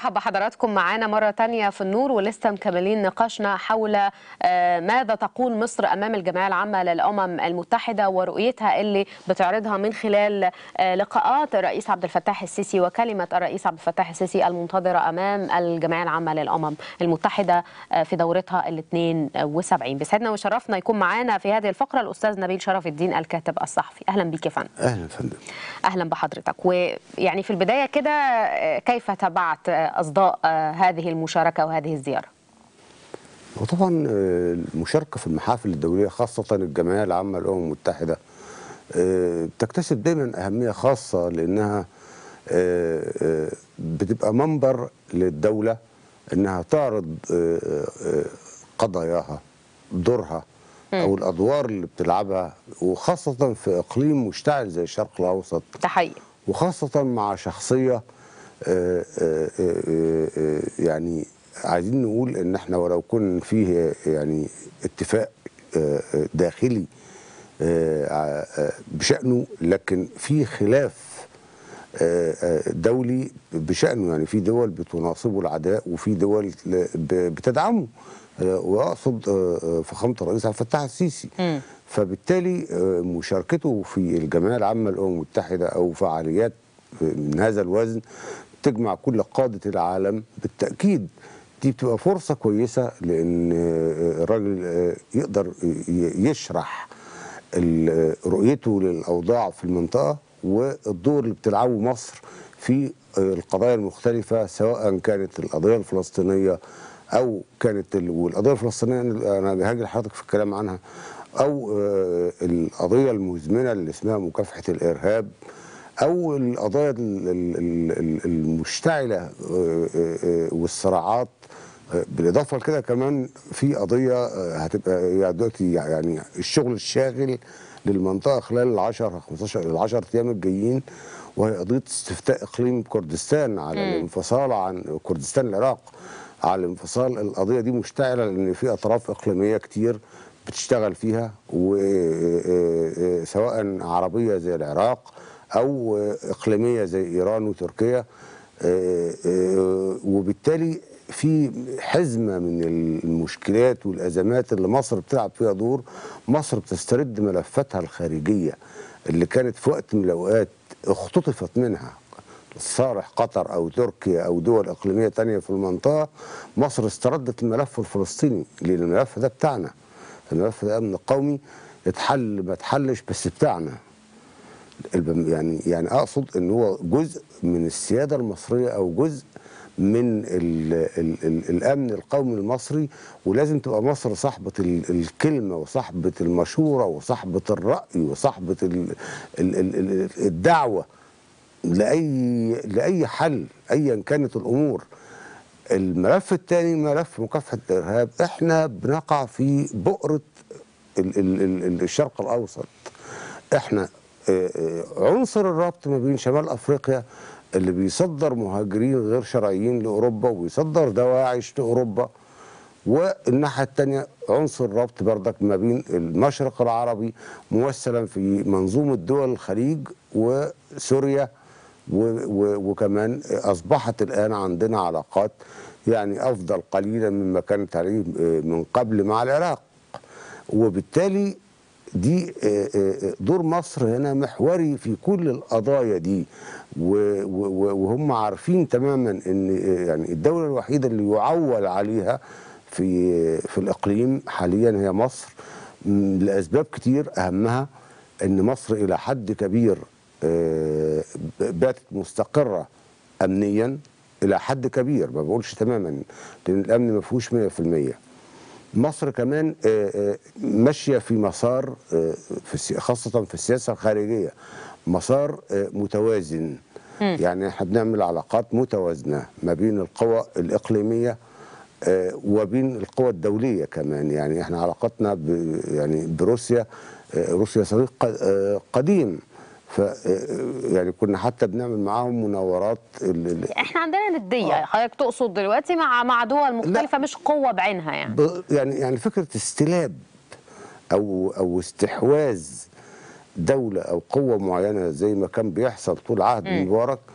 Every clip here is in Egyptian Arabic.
برحب بحضراتكم معانا مرة تانية في النور ولسه مكملين نقاشنا حول آه، ماذا تقول مصر أمام الجمعية العامة للأمم المتحدة ورؤيتها اللي بتعرضها من خلال آه، لقاءات الرئيس عبد الفتاح السيسي وكلمة الرئيس عبد الفتاح السيسي المنتظرة أمام الجمعية العامة للأمم المتحدة آه، في دورتها ال 72 بيسعدنا ويشرفنا يكون معانا في هذه الفقرة الأستاذ نبيل شرف الدين الكاتب الصحفي أهلا بيك يا فندم اهلا يا فندم اهلا بحضرتك ويعني في البدايه كده آه، كيف تابعت آه، اصداء آه، هذه المشاركه وهذه الزياره؟ وطبعا آه، المشاركه في المحافل الدوليه خاصه الجمعيه العامه للامم المتحده آه، بتكتسب دايما اهميه خاصه لانها آه، آه، بتبقى منبر للدوله انها تعرض آه، آه، قضاياها دورها او الادوار اللي بتلعبها وخاصه في اقليم مشتعل زي الشرق الاوسط ده حقيقي وخاصة مع شخصية آه، آه، آه، آه، يعني عايزين نقول ان احنا ولو كن فيه يعني اتفاق آه، آه، داخلي آه، آه، بشأنه لكن في خلاف آه، آه، دولي بشأنه يعني في دول بتناصبه العداء وفي دول ل- ب- بتدعمه آه، واقصد آه، آه، فخامة الرئيس عبد الفتاح السيسي مم. فبالتالي آه، مشاركته في الجمعيه العامه للامم المتحده او فعاليات آه، من هذا الوزن تجمع كل قاده العالم بالتاكيد دي بتبقى فرصه كويسه لان آه، الراجل آه، يقدر ي- يشرح ال- رؤيته للاوضاع في المنطقه والدور اللي بتلعبه مصر في آه، القضايا المختلفه سواء كانت القضيه الفلسطينيه او كانت ال- والقضيه الفلسطينيه انا هاجي لحضرتك في الكلام عنها او آه، القضيه المزمنه اللي اسمها مكافحه الارهاب او القضايا ال- ال- ال- ال- المشتعله آه، آه، آه، والصراعات آه، بالاضافه لكده كمان في قضيه آه، هتبقى هي دلوقتي يعني الشغل الشاغل للمنطقه خلال ال 10 15 ال 10 ايام الجايين وهي قضيه استفتاء اقليم كردستان على الانفصال عن كردستان العراق على الانفصال القضيه دي مشتعله لان في اطراف اقليميه كتير بتشتغل فيها وسواء عربيه زي العراق او اقليميه زي ايران وتركيا آه، آه، وبالتالي في حزمه من المشكلات والازمات اللي مصر بتلعب فيها دور مصر بتسترد ملفاتها الخارجيه اللي كانت في وقت من الاوقات اختطفت منها صالح قطر او تركيا او دول اقليميه تانية في المنطقه مصر استردت الملف الفلسطيني لان الملف ده بتاعنا الملف ده امن قومي اتحل ما اتحلش بس بتاعنا الب- يعني يعني اقصد ان هو جزء من السياده المصريه او جزء من ال ال ال الامن القومي المصري ولازم تبقى مصر صاحبه ال الكلمه وصاحبه المشوره وصاحبه الراي وصاحبه ال ال ال ال الدعوه لاي لاي حل ايا كانت الامور الملف الثاني ملف مكافحه الارهاب احنا بنقع في بؤره ال ال ال الشرق الاوسط احنا آه، آه، عنصر الربط ما بين شمال افريقيا اللي بيصدر مهاجرين غير شرعيين لاوروبا وبيصدر دواعش لاوروبا والناحيه الثانيه عنصر الربط بردك ما بين المشرق العربي ممثلا في منظومه دول الخليج وسوريا و و وكمان اصبحت الان عندنا علاقات يعني افضل قليلا مما كانت عليه آه، من قبل مع العراق وبالتالي دي آه، آه، دور مصر هنا محوري في كل القضايا دي و- و- وهم عارفين تماما ان آه، يعني الدوله الوحيده اللي يعول عليها في في الاقليم حاليا هي مصر م، لاسباب كتير اهمها ان مصر الى حد كبير آه، ب- باتت مستقره امنيا الى حد كبير ما بقولش تماما لان الامن ما فيهوش 100% مصر كمان آه، آه، ماشيه في مسار آه، في السي- خاصه في السياسه الخارجيه مسار آه، متوازن يعني احنا بنعمل علاقات متوازنه ما بين القوى الاقليميه آه، وبين القوى الدوليه كمان يعني احنا علاقتنا ب يعني بروسيا آه، روسيا صديق ق- آه، قديم ف آه، يعني كنا حتى بنعمل معاهم مناورات ال- ال- احنا عندنا نديه آه. حضرتك تقصد دلوقتي مع مع دول مختلفه مش قوه بعينها يعني ب- يعني يعني فكره استلاب او او استحواذ دوله او قوه معينه زي ما كان بيحصل طول عهد مبارك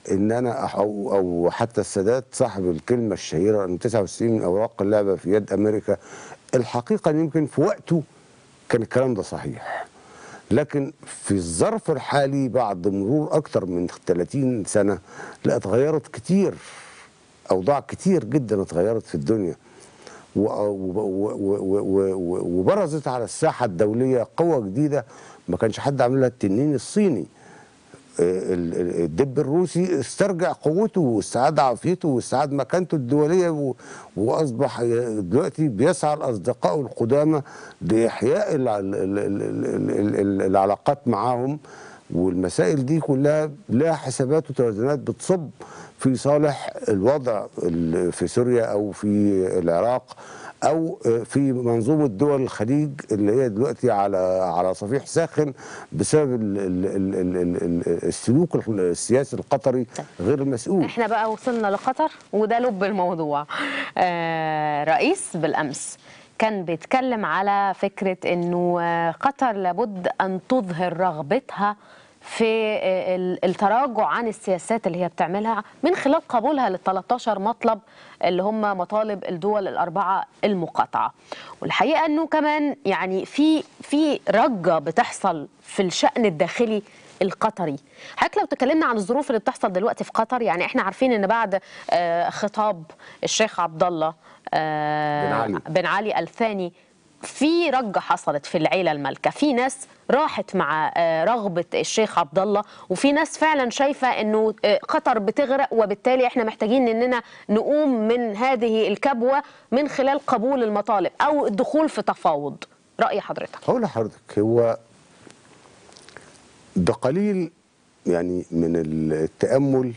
ان انا أح- او او حتى السادات صاحب الكلمه الشهيره ان 99 من اوراق اللعبه في يد امريكا الحقيقه إن يمكن في وقته كان الكلام ده صحيح لكن في الظرف الحالي بعد مرور اكتر من 30 سنه لا اتغيرت كتير اوضاع كتير جدا اتغيرت في الدنيا و- و- و- و- و- و- وبرزت على الساحه الدوليه قوه جديده ما كانش حد عاملها التنين الصيني ال- ال- الدب الروسي استرجع قوته واستعاد عافيته واستعاد مكانته الدوليه و- واصبح ي- دلوقتي بيسعى الاصدقاء القدامى لاحياء الع- ال- ال- ال- ال- ال- العلاقات معهم والمسائل دي كلها لها حسابات وتوازنات بتصب في صالح الوضع ال- في سوريا او في العراق او في منظومه دول الخليج اللي هي دلوقتي على على صفيح ساخن بسبب ال- ال- ال- ال- ال- السلوك السياسي القطري غير المسؤول احنا بقى وصلنا لقطر وده لب الموضوع آه رئيس بالامس كان بيتكلم على فكره انه آه، قطر لابد ان تظهر رغبتها في آه، ال- التراجع عن السياسات اللي هي بتعملها من خلال قبولها لل 13 مطلب اللي هم مطالب الدول الاربعه المقاطعه والحقيقه انه كمان يعني في في رجه بتحصل في الشان الداخلي القطري حضرتك لو تكلمنا عن الظروف اللي بتحصل دلوقتي في قطر يعني احنا عارفين ان بعد آه، خطاب الشيخ عبد الله آه، بن علي. بن علي الثاني في رجة حصلت في العيلة المالكة في ناس راحت مع آه، رغبة الشيخ عبد الله وفي ناس فعلا شايفة انه آه، قطر بتغرق وبالتالي احنا محتاجين اننا نقوم من هذه الكبوة من خلال قبول المطالب او الدخول في تفاوض رأي حضرتك هقول لحضرتك هو بقليل يعني من التأمل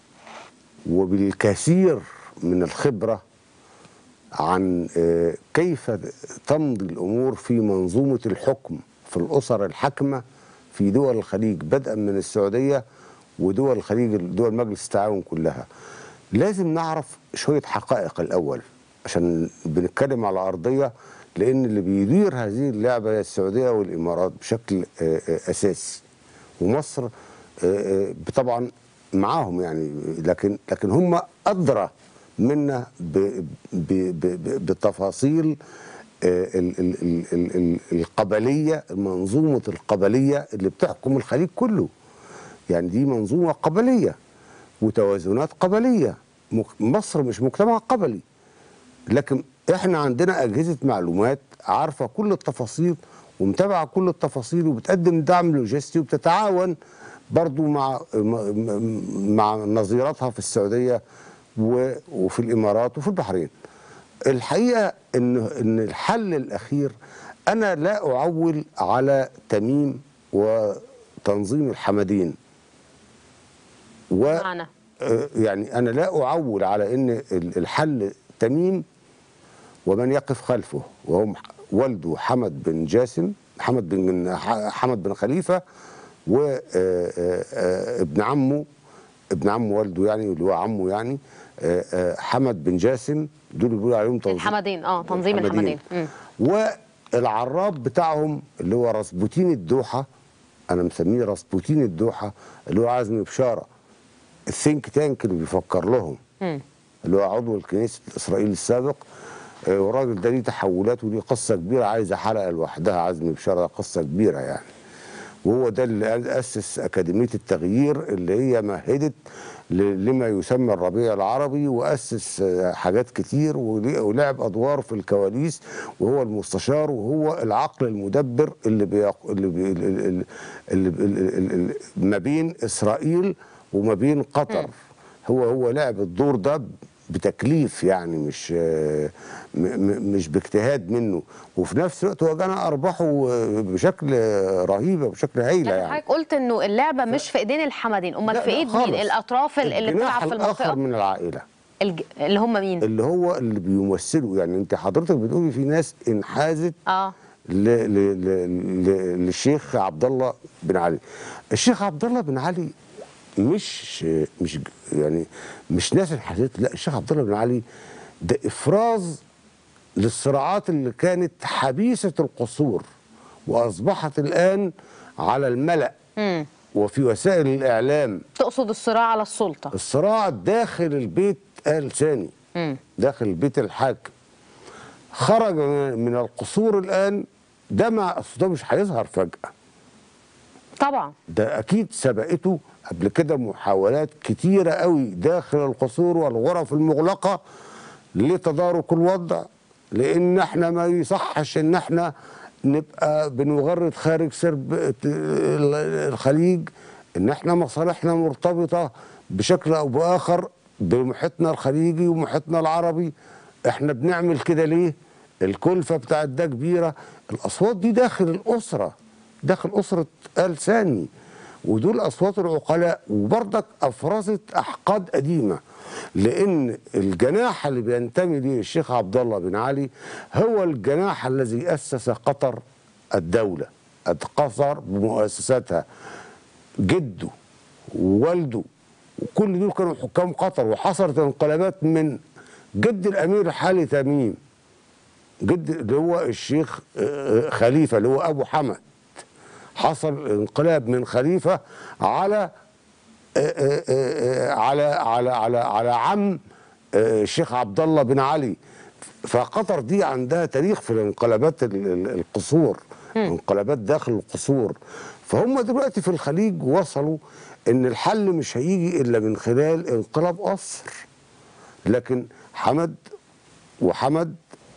وبالكثير من الخبرة عن آه، كيف تمضي الأمور في منظومة الحكم في الأسر الحاكمة في دول الخليج بدءا من السعودية ودول الخليج دول مجلس التعاون كلها لازم نعرف شوية حقائق الأول عشان بنتكلم على أرضية لأن اللي بيدير هذه اللعبة هي السعودية والإمارات بشكل آه، آه، أساسي ومصر آه، آه، طبعا معاهم يعني لكن لكن هم أدرى منا ب- ب- ب- ب- بتفاصيل آه، ال- ال- ال- ال- ال- القبلية منظومة القبلية اللي بتحكم الخليج كله يعني دي منظومة قبلية وتوازنات قبلية مك- مصر مش مجتمع قبلي لكن احنا عندنا اجهزه معلومات عارفه كل التفاصيل ومتابعه كل التفاصيل وبتقدم دعم لوجستي وبتتعاون برضو مع م- م- مع نظيراتها في السعوديه و- وفي الامارات وفي البحرين. الحقيقه ان ان الحل الاخير انا لا اعول على تميم وتنظيم الحمدين و معنا آه، يعني انا لا اعول على ان ال- الحل تميم ومن يقف خلفه وهم والده حمد بن جاسم حمد بن ح- حمد بن خليفه وابن عمه ابن عم والده يعني اللي هو عمه يعني آه، آه، حمد بن جاسم دول اللي بيقولوا عليهم تنظيم الحمدين اه تنظيم الحمدين مم. والعراب بتاعهم اللي هو راسبوتين الدوحه انا مسميه راسبوتين الدوحه اللي هو عزمي بشاره الثينك تانك اللي بيفكر لهم مم. اللي هو عضو الكنيسة الإسرائيلي السابق آه، والراجل ده ليه تحولات وليه قصة كبيرة عايزة حلقة لوحدها عزمي بشارة قصة كبيرة يعني وهو ده اللي قال- أسس أكاديمية التغيير اللي هي مهدت ل- لما يسمى الربيع العربي وأسس آه، حاجات كتير ولي- ولعب أدوار في الكواليس وهو المستشار وهو العقل المدبر اللي بيق... اللي, بي... اللي... اللي... اللي... اللي... اللي... ما بين إسرائيل وما بين قطر هو هو لعب الدور ده بتكليف يعني مش آه، م- م- مش باجتهاد منه وفي نفس الوقت هو كان ارباحه آه، بشكل آه، رهيب وبشكل هايله لكن يعني حضرتك قلت انه اللعبه مش في ايدين الحمدين امال لا، في لا ايد خالص. مين الاطراف اللي الجناح بتلعب في الاخر المنطقه من العائله الج... اللي هم مين اللي هو اللي بيمثلوا يعني انت حضرتك بتقولي في ناس انحازت اه ل... ل... ل... ل... للشيخ عبد الله بن علي الشيخ عبد الله بن علي مش مش يعني مش ناس انحازت لا الشيخ عبد الله بن علي ده افراز للصراعات اللي كانت حبيسه القصور واصبحت الان على الملأ مم. وفي وسائل الاعلام تقصد الصراع على السلطه الصراع داخل البيت آل ثاني مم. داخل البيت الحاكم خرج من من القصور الآن ده مع أصل ده مش هيظهر فجأة طبعا ده أكيد سبقته قبل كده محاولات كتيرة قوي داخل القصور والغرف المغلقة لتدارك الوضع لأن احنا ما يصحش إن احنا نبقى بنغرد خارج سرب الخليج إن احنا مصالحنا مرتبطة بشكل أو بآخر بمحيطنا الخليجي ومحيطنا العربي احنا بنعمل كده ليه؟ الكلفة بتاعت ده كبيرة الأصوات دي داخل الأسرة داخل أسرة آل ثاني ودول أصوات العقلاء وبرضك أفرزت أحقاد قديمة لأن الجناح اللي بينتمي ليه الشيخ عبد الله بن علي هو الجناح الذي أسس قطر الدولة قطر بمؤسساتها جده ووالده وكل دول كانوا حكام قطر وحصلت انقلابات من جد الامير الحالي تميم جد اللي هو الشيخ آه، خليفه اللي هو ابو حمد حصل انقلاب من خليفه على آه، آه، آه، على على على على عم آه، الشيخ عبد الله بن علي فقطر دي عندها تاريخ في الانقلابات ال- ال- القصور انقلابات داخل القصور فهم دلوقتي في الخليج وصلوا ان الحل مش هيجي الا من خلال انقلاب قصر لكن حمد وحمد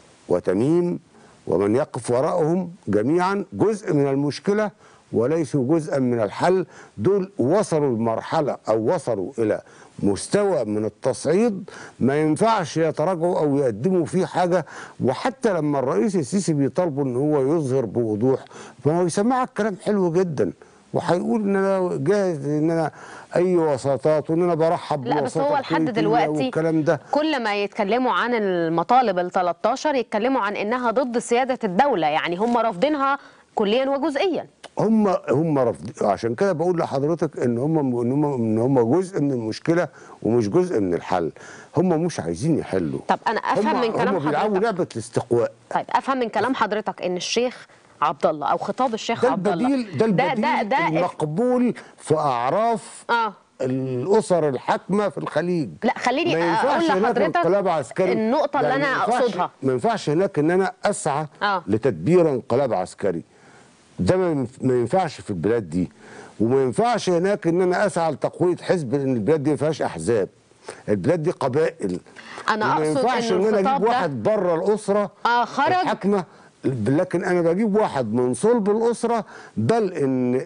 وتميم ومن يقف وراءهم جميعا جزء من المشكلة وليسوا جزءا من الحل دول وصلوا لمرحلة أو وصلوا إلى مستوى من التصعيد ما ينفعش يتراجعوا أو يقدموا فيه حاجة وحتى لما الرئيس السيسي بيطالبوا إن هو يظهر بوضوح فهو يسمعك كلام حلو جدا وهيقول ان انا جاهز ان انا اي وساطات وان انا برحب لا بس هو بوساطة لحد كويتية دلوقتي والكلام ده كل ما يتكلموا عن المطالب ال 13 يتكلموا عن انها ضد سياده الدوله يعني هم رافضينها كليا وجزئيا هم هم رافضين عشان كده بقول لحضرتك ان هم ان هم ان هم جزء من المشكله ومش جزء من الحل هم مش عايزين يحلوا طب انا افهم هم من كلام هم بيلعبوا حضرتك لعبه الاستقواء طيب افهم من كلام حضرتك ان الشيخ عبد الله او خطاب الشيخ ده عبد الله البديل ده البديل ده ده, ده المقبول في اعراف اه الاسر الحاكمه في الخليج لا خليني ما ينفعش اقول هناك لحضرتك انقلاب عسكري النقطة اللي يعني أنا ما ينفعش- أقصدها. ما ينفعش هناك ان انا اسعى آه. لتدبير انقلاب عسكري ده ما ينف- ما ينفعش في البلاد دي وما ينفعش هناك ان انا اسعى لتقويه حزب لان البلاد دي ما فيهاش احزاب البلاد دي قبائل أنا وما أقصد ينفعش إن ان انا الخطاب اجيب ده- واحد بره الاسره آه، خرج. الحاكمه لكن انا بجيب واحد من صلب الاسره بل ان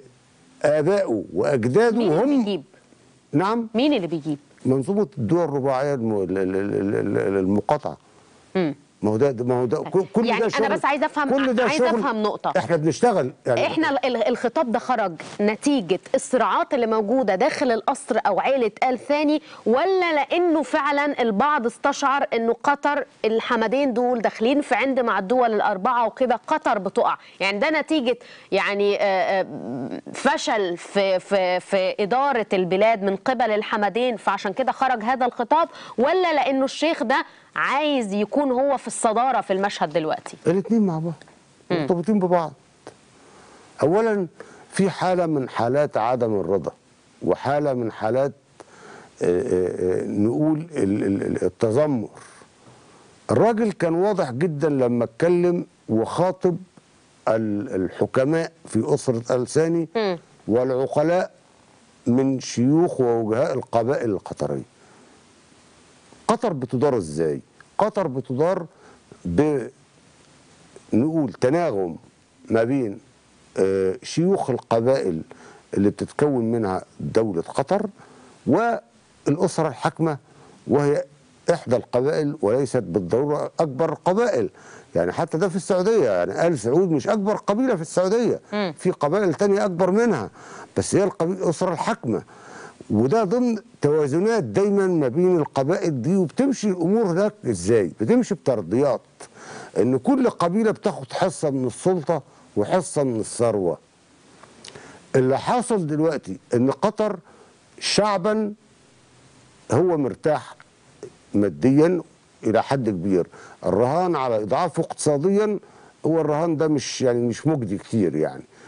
ابائه واجداده مين اللي هم بيجيب نعم مين اللي بيجيب منظومه الدول الرباعيه الم- ال- ال- ال- ال- المقاطعه مم. ما هو ده ما هو ده كل كل يعني ده أنا شغل بس عايزة أفهم- كل ده عايزة شغل أفهم نقطة. احنا بنشتغل يعني احنا ال- ال- الخطاب ده خرج نتيجة الصراعات اللي موجودة داخل القصر او عيلة آل ثاني ولا لانه فعلا البعض استشعر انه قطر الحمدين دول داخلين في عند مع الدول الاربعة وكده قطر بتقع يعني ده نتيجة يعني آه، آه، فشل في في في إدارة البلاد من قبل الحمدين فعشان كده خرج هذا الخطاب ولا لانه الشيخ ده عايز يكون هو في الصدارة في المشهد دلوقتي الاثنين مع بعض مرتبطين ببعض اولا في حاله من حالات عدم الرضا وحاله من حالات آه، آه، آه، نقول ال- ال- ال- التذمر الراجل كان واضح جدا لما اتكلم وخاطب ال- الحكماء في أسرة ألساني مم. والعقلاء من شيوخ ووجهاء القبائل القطرية قطر بتدار ازاي قطر بتدار بنقول تناغم ما بين آه، شيوخ القبائل اللي بتتكون منها دولة قطر والأسرة الحاكمة وهي إحدى القبائل وليست بالضرورة أكبر القبائل يعني حتى ده في السعودية يعني آل سعود مش أكبر قبيلة في السعودية مم. في قبائل تانية أكبر منها بس هي القبيلة الأسرة الحاكمة وده ضمن توازنات دايما ما بين القبائل دي وبتمشي الامور هناك ازاي؟ بتمشي بترضيات ان كل قبيله بتاخد حصه من السلطه وحصه من الثروه. اللي حاصل دلوقتي ان قطر شعبا هو مرتاح ماديا الى حد كبير، الرهان على اضعافه اقتصاديا هو الرهان ده مش يعني مش مجدي كتير يعني.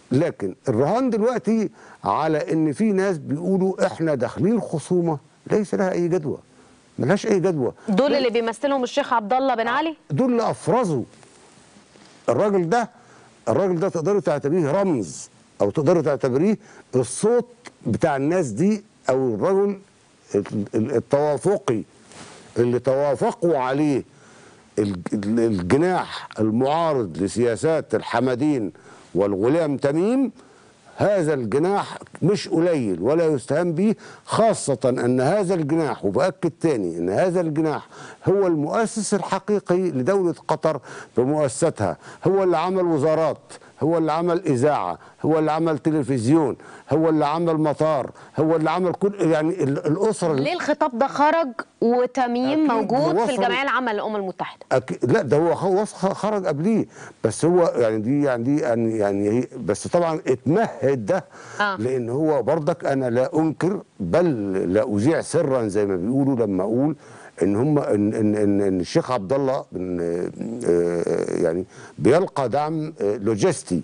لكن الرهان دلوقتي على ان في ناس بيقولوا احنا داخلين خصومه ليس لها اي جدوى ملهاش اي جدوى دول اللي بيمثلهم الشيخ عبد الله بن علي دول اللي افرزوا الراجل ده الراجل ده تقدروا تعتبريه رمز او تقدروا تعتبريه الصوت بتاع الناس دي او الرجل ال- ال- التوافقي اللي توافقوا عليه الج- ال- الجناح المعارض لسياسات الحمدين والغلام تميم هذا الجناح مش قليل ولا يستهان به خاصة أن هذا الجناح وبأكد تاني أن هذا الجناح هو المؤسس الحقيقي لدولة قطر بمؤسستها هو اللي عمل وزارات هو اللي عمل إذاعة هو اللي عمل تلفزيون هو اللي عمل مطار هو اللي عمل كل يعني ال- الأسرة ليه الخطاب ده خرج وتميم أكيد موجود في وصل- الجمعيه العامه للامم المتحده أكيد لا ده هو خ- وص- خرج قبليه بس هو يعني دي يعني دي يعني, يعني هي بس طبعا اتمهد ده آه. لان هو برضك انا لا انكر بل لا اذيع سرا زي ما بيقولوا لما اقول ان هم ان ان ان, إن الشيخ عبد الله بن آه، يعني بيلقى دعم آه، لوجستي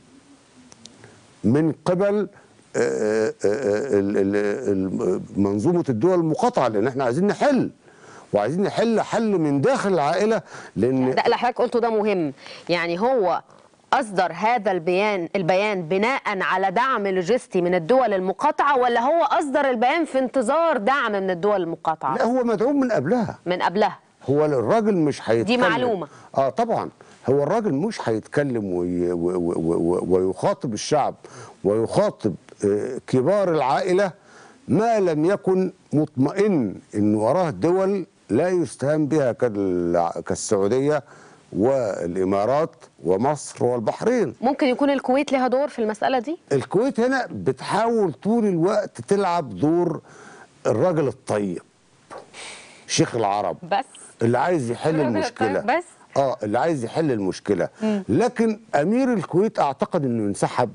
من قبل آه، آه، آه، ال- ال- ال- منظومه الدول المقاطعه لان احنا عايزين نحل وعايزين نحل حل من داخل العائله لان ده اللي حضرتك قلته ده مهم يعني هو اصدر هذا البيان البيان بناء على دعم لوجستي من الدول المقاطعه ولا هو اصدر البيان في انتظار دعم من الدول المقاطعه لا هو مدعوم من قبلها من قبلها هو الراجل مش هيتكلم معلومة. اه طبعا هو الراجل مش هيتكلم وي و و و ويخاطب الشعب ويخاطب آه كبار العائله ما لم يكن مطمئن ان وراه دول لا يستهان بها كال- كالسعوديه والامارات ومصر والبحرين ممكن يكون الكويت لها دور في المساله دي الكويت هنا بتحاول طول الوقت تلعب دور الراجل الطيب شيخ العرب بس اللي عايز يحل الراجل المشكله الطيب بس؟ اه اللي عايز يحل المشكله لكن امير الكويت اعتقد انه انسحب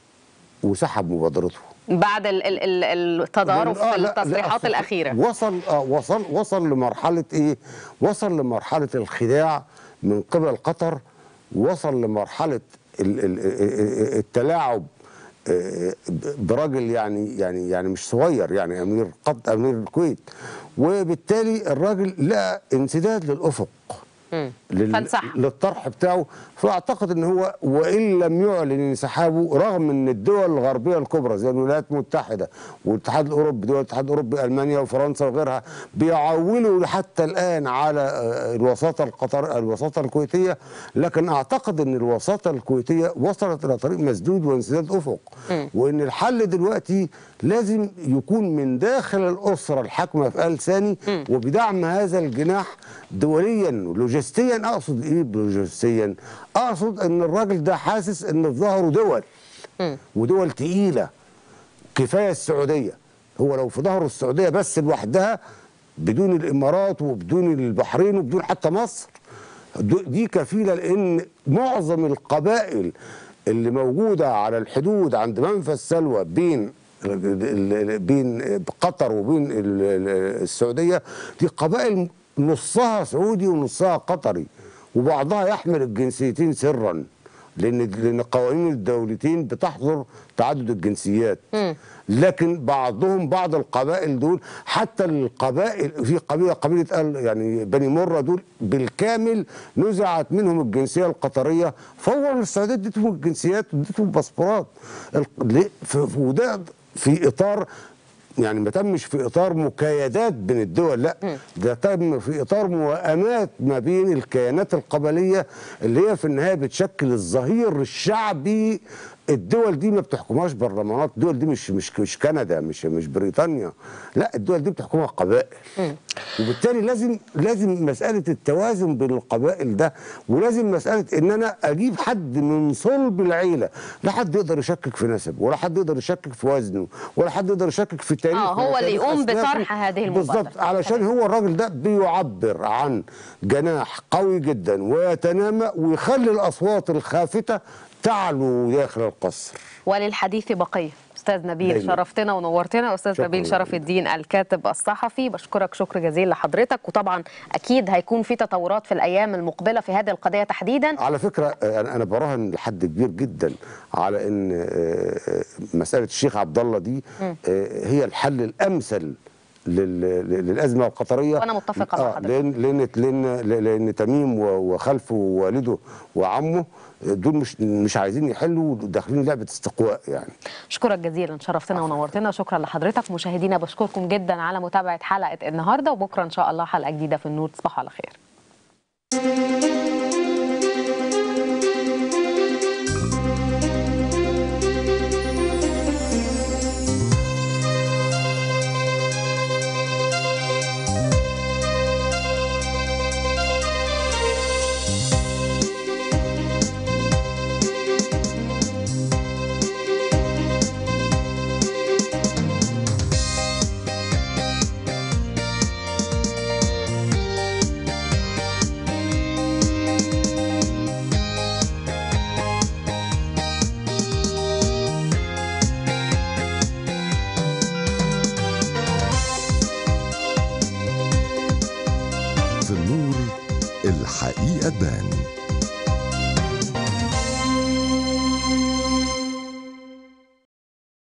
وسحب مبادرته بعد ال ال ال التضارب آه، في لا، لا، التصريحات أصل الاخيره وصل آه وصل وصل لمرحله ايه وصل لمرحله الخداع من قبل قطر وصل لمرحله ال- ال- ال- التلاعب آه، براجل يعني يعني يعني مش صغير يعني امير قد امير الكويت وبالتالي الراجل لقى انسداد للافق لل- فانسحب. للطرح بتاعه فاعتقد ان هو وان لم يعلن انسحابه رغم ان الدول الغربيه الكبرى زي الولايات المتحده والاتحاد الاوروبي دول الاتحاد الاوروبي المانيا وفرنسا وغيرها بيعولوا حتى الان على آه، الوساطه القطر الوساطه الكويتيه لكن اعتقد ان الوساطه الكويتيه وصلت الى طريق مسدود وانسداد افق وان الحل دلوقتي لازم يكون من داخل الاسره الحاكمه في ال ثاني وبدعم هذا الجناح دوليا لوجستيا اقصد ايه بلوجستيا اقصد ان الراجل ده حاسس ان في ظهره دول ودول تقيله كفايه السعوديه هو لو في ظهره السعوديه بس لوحدها بدون الامارات وبدون البحرين وبدون حتى مصر دو- دي كفيله لان معظم القبائل اللي موجوده على الحدود عند منفذ سلوى بين ال- ال- بين قطر وبين ال- ال- السعوديه دي قبائل نصها سعودي ونصها قطري وبعضها يحمل الجنسيتين سرا لان لان قوانين الدولتين بتحظر تعدد الجنسيات لكن بعضهم بعض القبائل دول حتى القبائل في قبيله قبيله قال يعني بني مره دول بالكامل نزعت منهم الجنسيه القطريه فورا السعوديه ادتهم الجنسيات وادتهم الباسبورات ال- ليه؟ ف- ف- وده في اطار يعني ما تمش في اطار مكايدات بين الدول لا ده تم في اطار موائمات ما بين الكيانات القبليه اللي هي في النهايه بتشكل الظهير الشعبي الدول دي ما بتحكمهاش برلمانات الدول دي مش مش مش كندا مش مش بريطانيا لا الدول دي بتحكمها قبائل وبالتالي لازم لازم مساله التوازن بين القبائل ده ولازم مساله ان انا اجيب حد من صلب العيله لا حد يقدر يشكك في نسبه ولا حد يقدر يشكك في وزنه ولا حد يقدر يشكك في تاريخ آه، هو اللي تاريخ يقوم أسلافه. بطرح هذه المبادرة. بالظبط علشان هو الراجل ده بيعبر عن جناح قوي جدا ويتنامى ويخلي الاصوات الخافته تعلو داخل القصر وللحديث بقيه استاذ نبيل دايماً. شرفتنا ونورتنا استاذ شكراً نبيل جزيلاً. شرف الدين الكاتب الصحفي بشكرك شكر جزيل لحضرتك وطبعا اكيد هيكون في تطورات في الايام المقبله في هذه القضيه تحديدا على فكره آه، انا أنا براهن لحد كبير جدا على ان آه، آه، مساله الشيخ عبد الله دي آه، هي الحل الامثل لل- لل- للازمه القطريه وأنا متفقة مع حضرتك. لان لان لان لان تميم و- وخلفه ووالده وعمه آه، دول مش مش عايزين يحلوا داخلين لعبه استقواء يعني اشكرك جزيلا شرفتنا ونورتنا شكرا لحضرتك مشاهدينا بشكركم جدا على متابعه حلقه النهارده وبكره ان شاء الله حلقه جديده في النور تصبحوا على خير في النور الحقيقة تبان